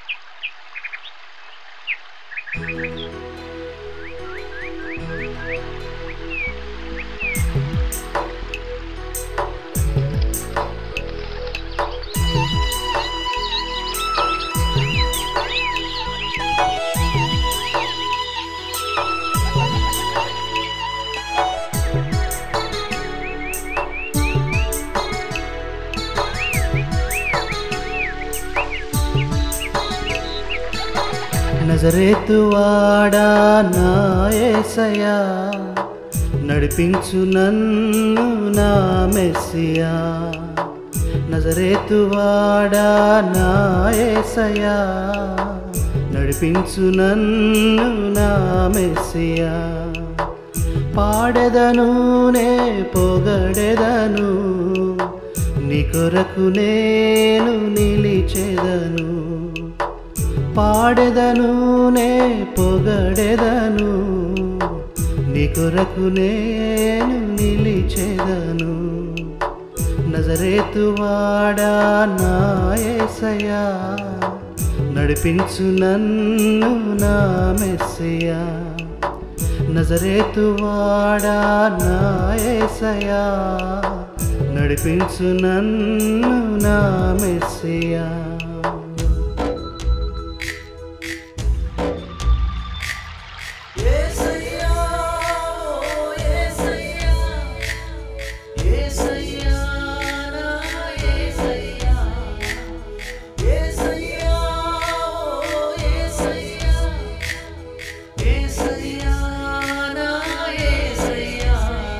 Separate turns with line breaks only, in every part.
నజరేతువాడా నా యేసయ్యా నడిపించు నన్ను నా మెస్సియా నజరేతువాడా నా యేసయ్యా నడిపించు నన్ను నా మెస్సియా పాడెదను నే పొగడెదను నీ కొరకు నేను నిలిచెదను పాడెదను నే పొగడెదను నీ కొరకు నేను నిలిచెదను నజరేతువాడా నా యేసయ్యా నడిపించు నన్ను నా మెస్సియా నజరేతువాడా నా యేసయ్యా నడిపించు నన్ను నా మెస్సియా
యేసయ్యా ఓ యేసయ్యా యేసయ్యా నా యేసయ్యా యేసయ్యా ఓ యేసయ్యా యేసయ్యా నా యేసయ్యా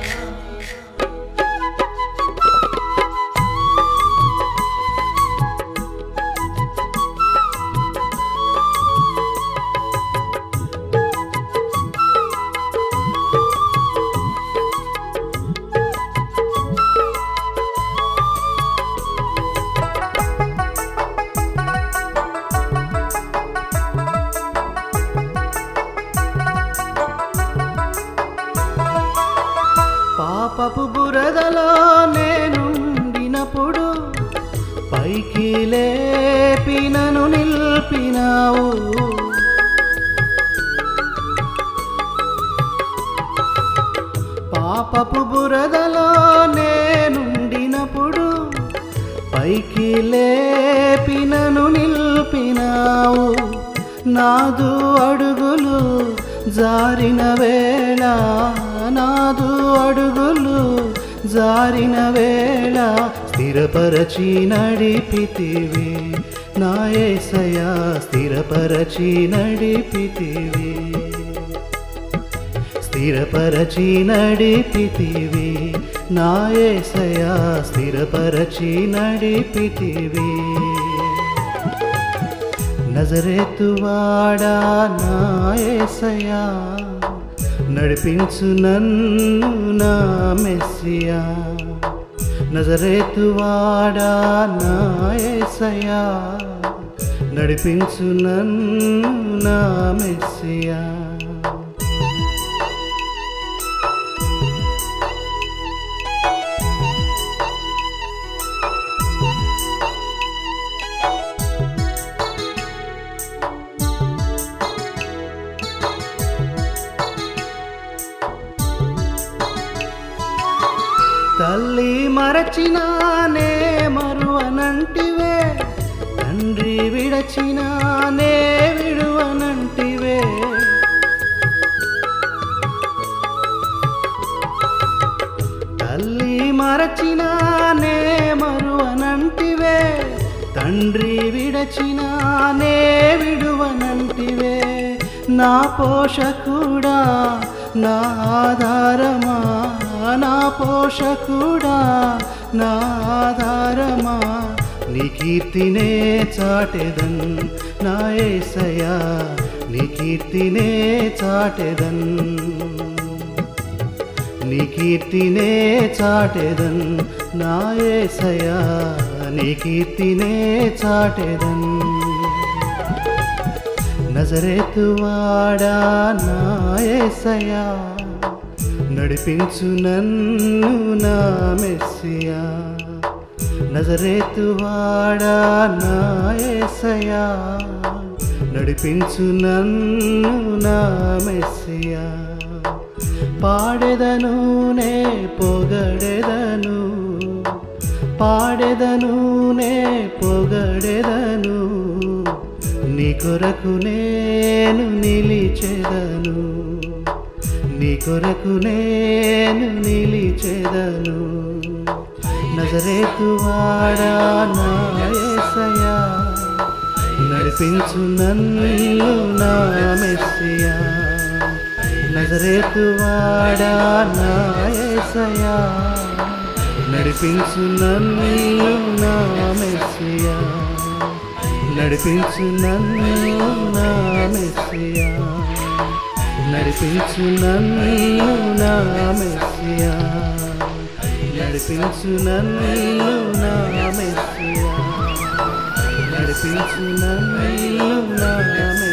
పాపపు బురదలో నేనుండినప్పుడు పైకి లేపినను నిల్పినావు పాపపు బురదలో నేనుండినప్పుడు పైకి లేపినను నిల్పినావు నాదు అడుగులు జారిన వేళ నాదు అడుగులు జారిన వేళ స్థిరపరచి నడిపితివి నా యేసయ్యా స్థిరపరచి నడిపితివి స్థిరపరచి నడిపితివి నా యేసయ్యా స్థిరపరచి నడిపితివి నజరేతువాడా నా యేసయ్యా నడిపించు నన్ను నా మెస్సియా నజరేతువాడా నా యేసయ్యా నడిపించు నన్ను నా మెస్సియా తల్లి మరచినానే మరువనంటివే తండ్రి విడచినానే విడువనంటివే తల్లి మరచినానే మరువనంటివే తండ్రి విడచినానే విడువనంటివే నా పోషకుడా నా ఆధారమా నా పోషకుడా నా ఆధారమా నీ కీర్తినే చాటెదన్ నా ఏసయా నీ కీర్తినే చాటెదన్ నీ కీర్తినే చాటెదన్ నా ఏసయా నీ కీర్తినే చాటెదన్ నజరేతువాడా నా ఏసయా నడిపించు నన్ను నా మెస్సియా నజరేతు నజరేతువాడా నా యేసయ్యా నడిపించు నన్ను నా మెస్సియా పాడెదను నే పొగడెదను పాడెదను నే పొగడెదను నీ కొరకు నేను నిలిచెదను నీ కొరకు నేను నిలిచెదను నజరేతువాడా నా యేసయ్యా నడిపించు నన్ను నా మెస్సియా నజరేతువాడా నా యేసయ్యా నడిపించు నన్ను నా మెస్సియా నడిపించు నన్ను నా మెస్సియా నడిపించు నన్ను నా మెస్సియా నడిపించు నన్ను నా మెస్సియా నడిపించు నన్ను నా మెస్సియా